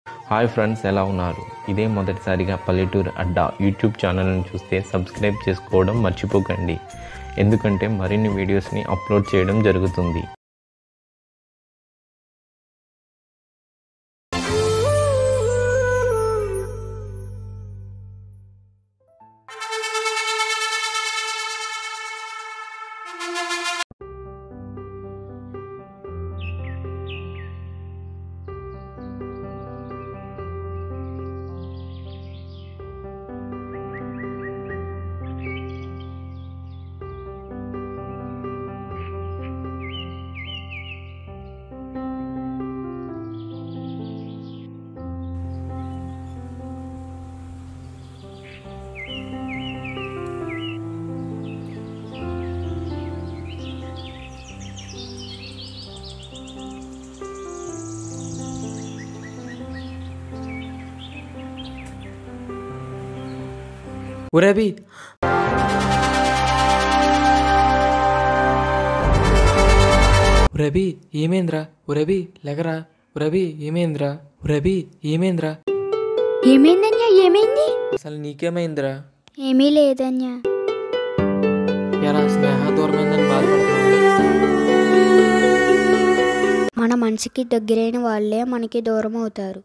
hi friends ఎలా ఉన్నారు ఇదే మొదటిసారిగా పల్లెటూరు అడ్డా యూట్యూబ్ ఛానల్ని చూస్తే సబ్స్క్రైబ్ చేసుకోవడం మర్చిపోకండి ఎందుకంటే మరిన్ని వీడియోస్ని అప్లోడ్ చేయడం జరుగుతుంది ఉరబి ఉరబి ఏమేంద్రా ఉరబి లెగరా ఉరబి ఏమేంద్రా ఉరబి ఏమేంద్రా ఏమైందన్యా ఏమైంది అసలు నీకేమైందిరా ఏమీ లేదన్యా ఎరా స్నేహ దూరమైందని బాధపడుతున్నావు మన మనసుకి దగ్గరైన వాళ్ళే మనకి దూరం అవుతారు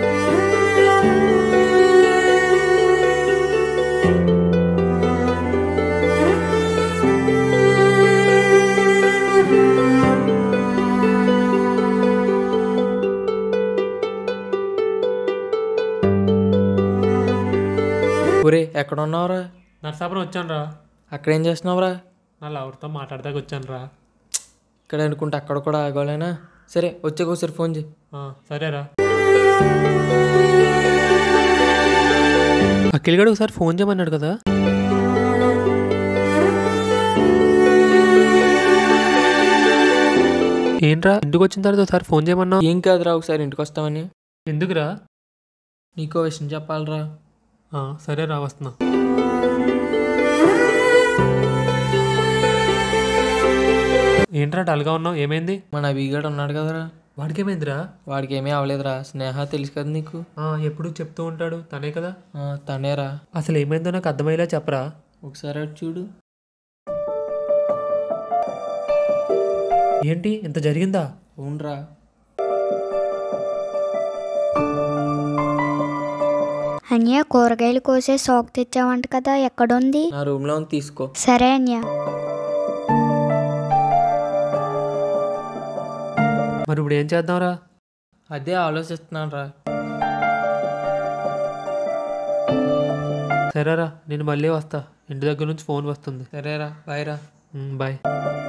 ఒరే ఎక్కడ ఉన్నావురా నర్సాపురం వచ్చాను రా అక్కడ ఏం చేస్తున్నావురా నా లవర్తో మాట్లాడదాకా వచ్చాను రా ఇక్కడ అనుకుంటే అక్కడ కూడా ఆగోలేనా సరే వచ్చాక ఒకసారి ఫోన్ చేయి సరేరా అఖిల్గడు ఒకసారి ఫోన్ చేయమన్నాడు కదా ఏంట్రా ఇంటికి వచ్చిన తర్వాత ఒకసారి ఫోన్ చేయమన్నావు ఏం కాదురా ఒకసారి ఇంటికి వస్తామని ఎందుకురా నీకో విషయం చెప్పాలరా ఆ, సరేరా వస్తున్నా ఏంట్రా డల్గా ఉన్నావు ఏమైంది మన అభిగాడు ఉన్నాడు కదరా వాడికి ఏమైందిరా వాడికి ఏమీ అవ్వలేదురా స్నేహ తెలుసు కదా నీకు ఆ, ఎప్పుడు చెప్తూ ఉంటాడు తనే కదా ఆ, తనేరా అసలు ఏమైందో నాకు అర్థమయ్యేలా చెప్పరా ఒకసారి అటు చూడు ఏంటి ఇంత జరిగిందా అవునరా అన్య కూరగాయలు కోసే సోక్ తెచ్చావంట కదా ఎక్కడుంది నా రూమ్లో ఉంది తీసుకో సరే అన్య మరి ఇప్పుడు ఏం చేద్దాంరా అదే ఆలోచిస్తున్నాను రా సరేరా నేను మళ్ళీ వస్తా ఇంటి దగ్గర నుంచి ఫోన్ వస్తుంది సరేరా బాయ్ రా ఉమ్, బాయ్